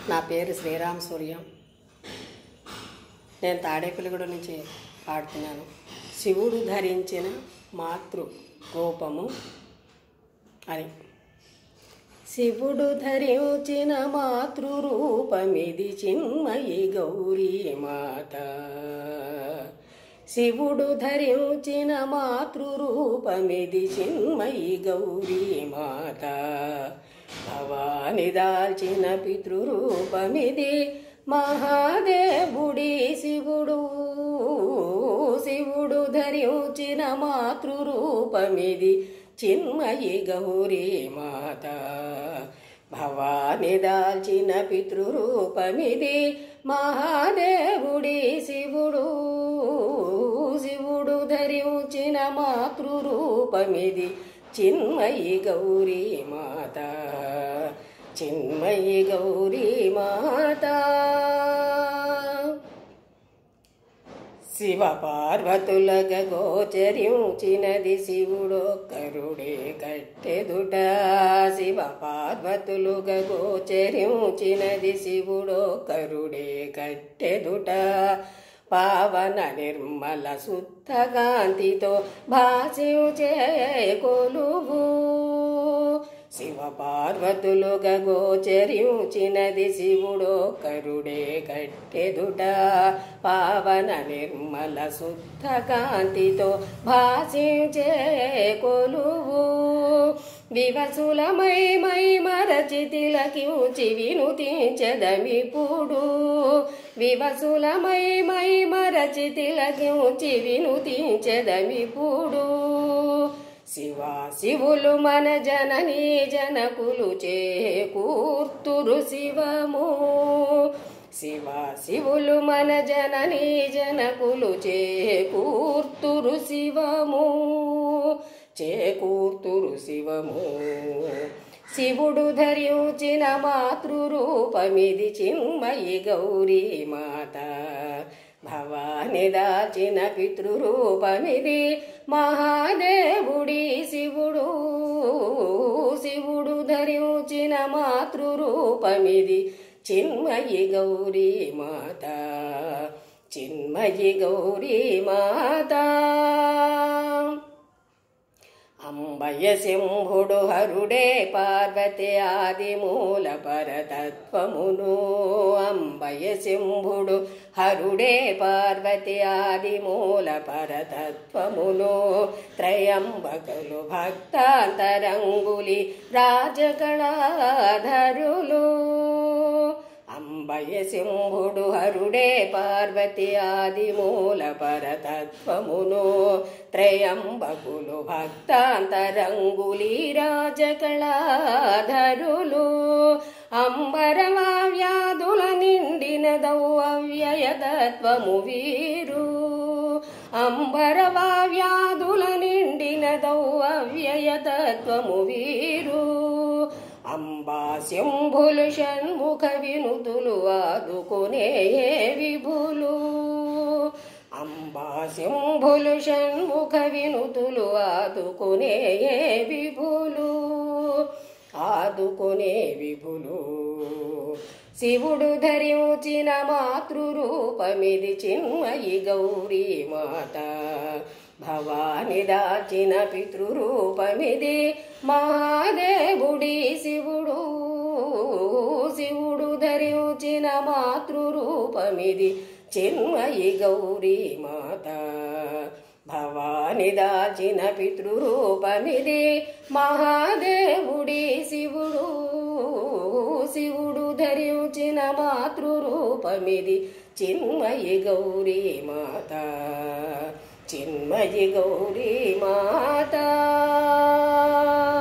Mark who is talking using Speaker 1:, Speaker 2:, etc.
Speaker 1: నా పేరు శ్రీరామ్ సూర్యం నేను తాడేపల్లిగూడ నుంచి పాడుతున్నాను శివుడు ధరించిన మాతృ రూపము అని శివుడు ధరించిన మాతృరూపమిది చిన్మయి గౌరీ మాత శివుడు ధరించిన మాతృరూపమిది చిన్మయి గౌరీ మాత భవాని దాల్చిన పితృరూపమిది మహాదేవుడి శివుడు శివుడు ధరించిన మాతృరూపమిది చిన్మయి గౌరీ మాత భవాని దాల్చిన పితృరూపమిది మహాదేవుడి శివుడు శివుడు ధరించిన మాతృరూపమిది చిన్మయి గౌరీ మాత చిన్మయి గౌరీ మాత శివ పార్వతులగ గోచరించినది శివుడొక్కరుడే కట్టెదుట శివ పార్వతులుగ గోచరించినది శివుడొక్కరుడే కట్టెదుట పావన నిర్మల శుద్ధ కాంతితో భాషించే కొలువు శివ పార్వతులుగా గోచరించినది శివుడో కరుడే కట్టెదుట పావన నిర్మల శుద్ధ కాంతితో భాషించే కొలువు వివసులమై మై మరచితిలకించి వినుతించదమిపుడు వివసులమై మై మరచితిలకించి వినుతించదమిపుడు శివా శివులు మన జననీ జనకులు చేకూర్తురు శివము శివ శివులు మన జననీ జనకులు చేకూర్తురు శివము చేకూర్తురు శివము శివుడు ధరించిన మాతృరూపమిది చిన్మయి గౌరీ మాత భవాని దాచిన పితృరూపమిది మహాదేవుడి శివుడు శివుడు ధరించిన మాతృరూపమిది చిన్మయి గౌరీ మాత చిన్మయి గౌరీ మాత అంబయ సింహుడు హరుడే పార్వతి ఆది మూల పరతత్వమును అంబయ సింహుడు హరుడే పార్వతి ఆది మూల పరతత్వమును త్రయంబకులు భక్తాంతరంగులి రాజకళాధరులు అంబయ సింహుడు హరుడే పార్వతి ఆది మూల పరతత్వమును త్రయంబకులు భక్తాంతరంగులి రాజకళాధరులు అంబరవా వ్యాధుల నిండిన దౌవ్యయతత్వము వీరు అంబరవా వ్యాధుల నిండిన దౌవ్యయతత్వము వీరు అంబా శంభులు షణ్ముఖ వినుతులు ఆదుకునే విభులు అంబా శంభులు షణ్ముఖ వినుతులు ఆదుకునే విభులు ఆదుకునే విభులు శివుడు ధరించిన మాతృరూపమిది చిన్మయి గౌరీ మాత భవాని దాచిన పితృరూపమిది మహాదేవుడి శివుడు శివుడు ధరించిన మాతృరూపమిది చిన్మయి గౌరీ మాత భవాని దాచిన పితృరూపమిది మహాదేవుడి శివుడు శివుడు ధరించిన మాతృరూపమిది చిన్మయి గౌరీ మాత చిన్మయి గౌరీ మాత